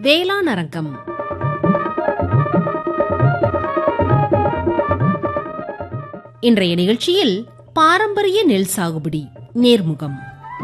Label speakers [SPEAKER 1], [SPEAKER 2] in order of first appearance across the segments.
[SPEAKER 1] வேளாண் அரங்கம் இன்றைய நிகழ்ச்சியில் பாரம்பரிய நெல் சாகுபடி நேர்முகம்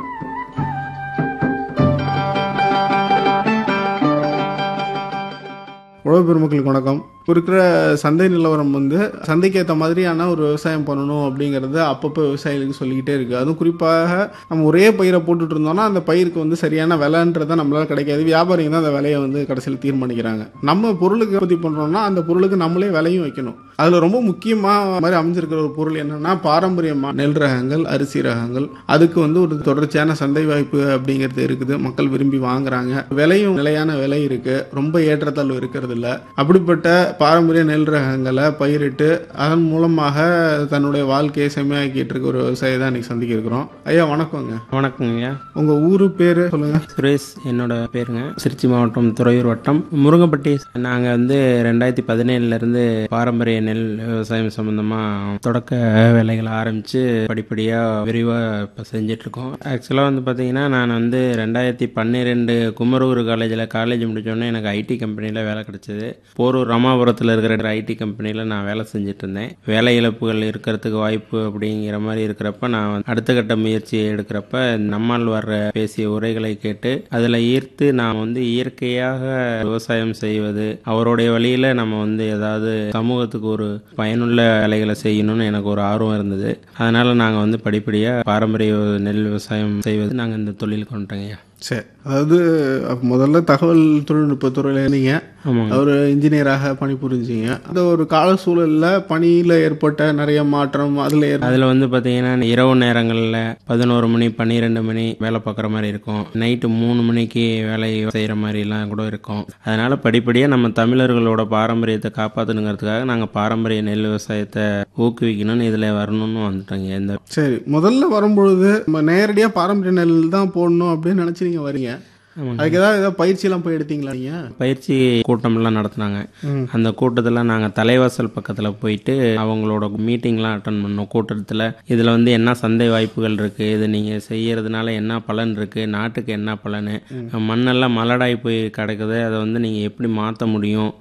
[SPEAKER 2] உழவு பெருமக்களுக்கு வணக்கம் இப்போ இருக்கிற சந்தை நிலவரம் வந்து சந்தைக்கு ஏற்ற மாதிரியான ஒரு விவசாயம் பண்ணணும் அப்படிங்கிறது அப்பப்போ விவசாயிகளுக்கு சொல்லிக்கிட்டே இருக்குது அதுவும் குறிப்பாக நம்ம ஒரே பயிரை போட்டுட்டு இருந்தோம்னா அந்த பயிருக்கு வந்து சரியான விலைன்றதை நம்மளால கிடைக்காது வியாபாரிங்க தான் அந்த விலையை வந்து கடைசியில் தீர்மானிக்கிறாங்க நம்ம பொருளுக்கு உற்பத்தி பண்ணுறோம்னா அந்த பொருளுக்கு நம்மளே விலையும் வைக்கணும் அதில் ரொம்ப முக்கியமாக மாதிரி அமைஞ்சிருக்கிற ஒரு பொருள் என்னன்னா பாரம்பரியமாக நெல் ரகங்கள் அரிசி ரகங்கள் அதுக்கு வந்து ஒரு தொடர்ச்சியான சந்தை வாய்ப்பு அப்படிங்கிறது இருக்குது மக்கள் விரும்பி வாங்குறாங்க விலையும் நிலையான விலை இருக்கு ரொம்ப ஏற்றத்தாழ்வு இருக்கிறது இல்ல அப்படிப்பட்ட பாரம்பரிய நெல் ரகங்களை பயிரிட்டு அதன் மூலமாக தன்னுடைய வாழ்க்கையை செம்மையாக்கிட்டு இருக்க ஒரு விவசாயி தான் இன்னைக்கு சந்திக்க இருக்கிறோம் ஐயா வணக்கங்க
[SPEAKER 3] வணக்கங்க
[SPEAKER 2] உங்க ஊரு பேரு சொல்லுங்க
[SPEAKER 3] சுரேஷ் என்னோட பேருங்க திருச்சி மாவட்டம் துறையூர் வட்டம் முருங்கப்பட்டி நாங்கள் வந்து ரெண்டாயிரத்தி பதினேழுலேருந்து பாரம்பரிய நெல் விவசாயம் சம்மந்தமாக தொடக்க வேலைகளை ஆரம்பித்து படிப்படியாக விரிவாக இப்போ செஞ்சிட்ருக்கோம் ஆக்சுவலாக வந்து பார்த்தீங்கன்னா நான் வந்து ரெண்டாயிரத்தி பன்னிரெண்டு குமரூர் காலேஜில் காலேஜ் முடித்தோடனே எனக்கு ஐடி கம்பெனியில் வேலை கிடச்சிது போரூர் ராமாபுரத்தில் இருக்கிற ஐடி கம்பெனியில் நான் வேலை செஞ்சுட்டு இருந்தேன் வேலை இழப்புகள் இருக்கிறதுக்கு வாய்ப்பு அப்படிங்கிற மாதிரி இருக்கிறப்ப நான் வந்து அடுத்த கட்ட முயற்சியை எடுக்கிறப்ப நம்மால் வர்ற பேசிய உரைகளை கேட்டு அதில் ஈர்த்து நான் வந்து இயற்கையாக விவசாயம் செய்வது அவருடைய வழியில் நம்ம வந்து ஏதாவது சமூகத்துக்கு ஒரு பயனுள்ள வேலைகளை செய்யணும்னு எனக்கு ஒரு ஆர்வம் இருந்தது அதனால் நாங்கள் வந்து படிப்படியாக பாரம்பரிய நெல் விவசாயம் செய்வது நாங்கள் இந்த தொழில் கொண்டோங்கய்யா
[SPEAKER 2] சரி அதாவது அப்ப முதல்ல தகவல் தொழில்நுட்ப துறையில இருந்தீங்க
[SPEAKER 3] ஆமாங்க
[SPEAKER 2] ஒரு இன்ஜினியராக பணிபுரிஞ்சீங்க அந்த ஒரு கால சூழல்ல பணியில ஏற்பட்ட நிறைய மாற்றம் அதுல ஏற்ப
[SPEAKER 3] அதில் வந்து பார்த்தீங்கன்னா இரவு நேரங்களில் பதினோரு மணி பன்னிரெண்டு மணி வேலை பார்க்குற மாதிரி இருக்கும் நைட்டு மூணு மணிக்கு வேலை செய்கிற மாதிரிலாம் கூட இருக்கும் அதனால் படிப்படியாக நம்ம தமிழர்களோட பாரம்பரியத்தை காப்பாற்றணுங்கிறதுக்காக நாங்கள் பாரம்பரிய நெல் விவசாயத்தை ஊக்குவிக்கணும்னு இதில் வரணும்னு வந்துட்டோங்க இந்த
[SPEAKER 2] சரி முதல்ல வரும்பொழுது நம்ம நேரடியா பாரம்பரிய நெல் தான் போடணும் அப்படின்னு நினைச்சு நீங்க வரீங்க
[SPEAKER 3] ஆமாங்க.
[SPEAKER 2] அதுக்கு ஏதாவது ஏதாவது பயிற்சி எல்லாம் போய் எடுத்தீங்களா நீங்க
[SPEAKER 3] பயிற்சி கூட்டம்லாம் நடத்துனாங்க
[SPEAKER 2] ம்.
[SPEAKER 3] அந்த கூட்டத்தில் நாங்கள் தலைவாசல் பக்கத்தில் போயிட்டு அவங்களோட மீட்டிங்லாம் அட்டன் பண்ணோம் கூட்டத்தில் இதில் வந்து என்ன சந்தை வாய்ப்புகள் இருக்குது இது நீங்கள் செய்யறதுனால என்ன பலன் இருக்குது நாட்டுக்கு என்ன பலன் மண்ணெல்லாம் மலடாகி போய் கிடக்குது அதை வந்து நீங்கள் எப்படி மாற்ற முடியும்